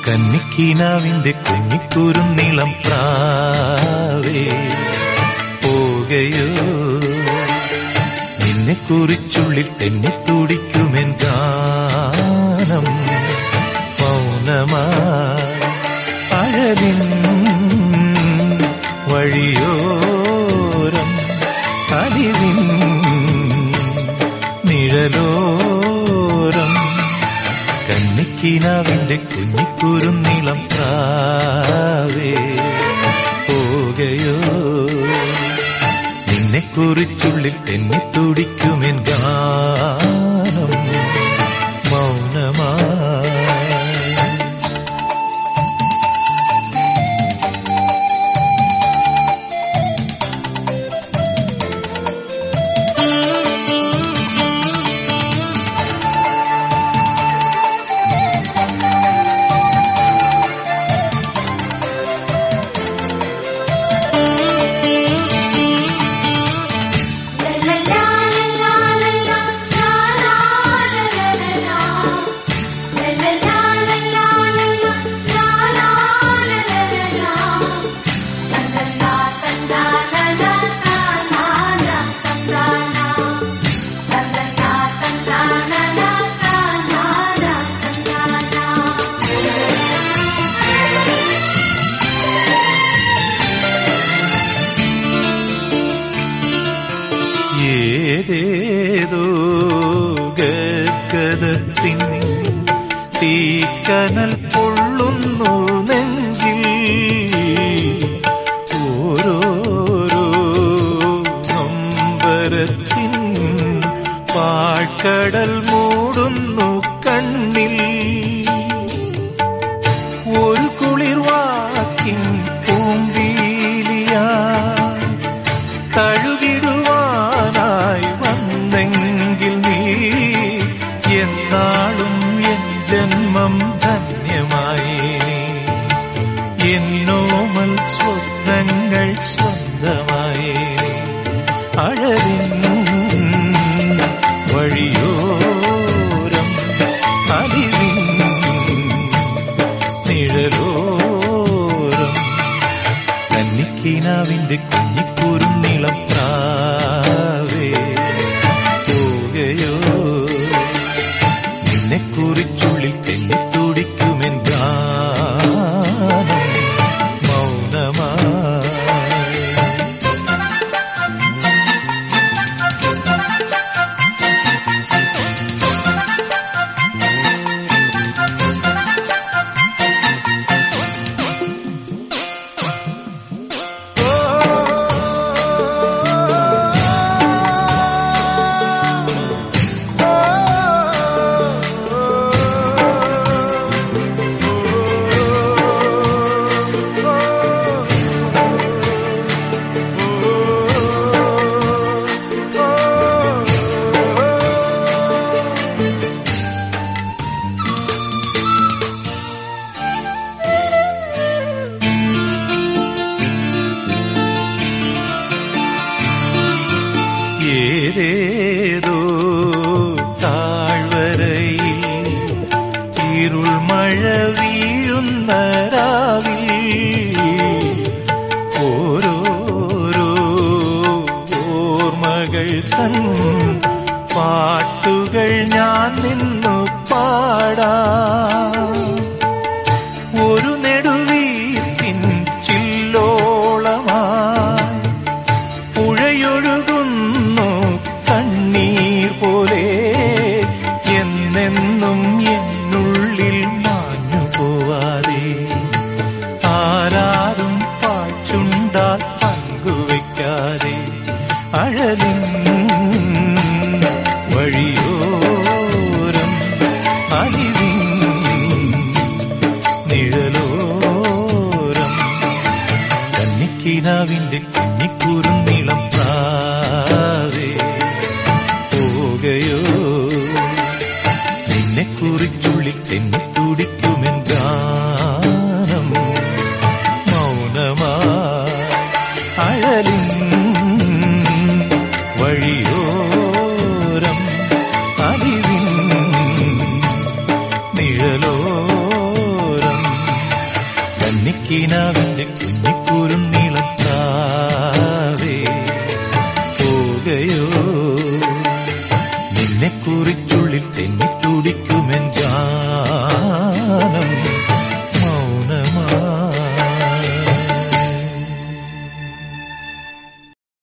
കന്നിക്കീനാവിന്റെ കുഞ്ഞിക്കുരുന്നിളം പ്രാവേ പോകയോ നിന്നെ കുറിച്ചുള്ളിൽ തെന്നി തുടിക്കുമെൻ ഗാനം മൗനമായി അഴലിൻ വഴിയോരം അലിവിൻ നിഴലോരം കന്നിക്കിനാവിന്റെ കുഞ്ഞിക്കുരുന്നിളം പ്രാവേ പോകയോ നിന്നെ കുറിച്ചുള്ളിൽ തെന്നി തുടിക്കുമെൻ ഗാനം മൗനമായി ഏതേതോ ഗദ്ഗതത്തിൻ തീക്കനൽ പൊള്ളുന്നു നെഞ്ചിൽ ഓരോരോ നൊമ്പരത്തിൻ പാഴ്ക്കടൽ മൂടുന്നു കണ്ണിൽ ഒരു കുളിർവാക്കിൻ പൂമ്പീലിയാ തഴുകിടുവാനായി വന്നെങ്കിൽ നീ എന്നാളും എൻ ജന്മം ധന്യമായി നീ എന്നോമൽ സ്വപ്നങ്ങൾ സ്വന്തമായി നീ അഴലിൻ വഴിയോരം അലിവിൻ നിഴലോരം കന്നിക്കീനാവിന്റെ കുഞ്ഞിക്കുരുന്നിളം പ്രാവേ പോകയോ നിന്നെ കുറിച്ചുള്ളിൽ തെന്നിത്തുടിക്കുമെൻ ഗാനം മൗനമായി ഏതേതോ താഴ്വരയിൽ ഇരുൾ മഴ വീഴുന്ന രാവിൽ ഓരോരോ ഓർമ്മകൾ തൻ പാട്ടുകൾ ഞാൻ നിന്നു പാടാം ഒരു നെടുവീർപ്പിൻ ചില്ലോളമായി പുഴയൊഴുകുന്നു കണ്ണീർ പോലെ എന്നെന്നും എന്നുള്ളിൽ മാഞ്ഞു പോവാതെ ആരാരും പാച്ചുണ്ടാൽ പങ്കുവയ്ക്കാതെ അഴലിൻ വഴിയോരം അലിവിൻ നിഴലോരം കന്നിക്കിനാവിന്റെ കുഞ്ഞിക്കുറുന്ന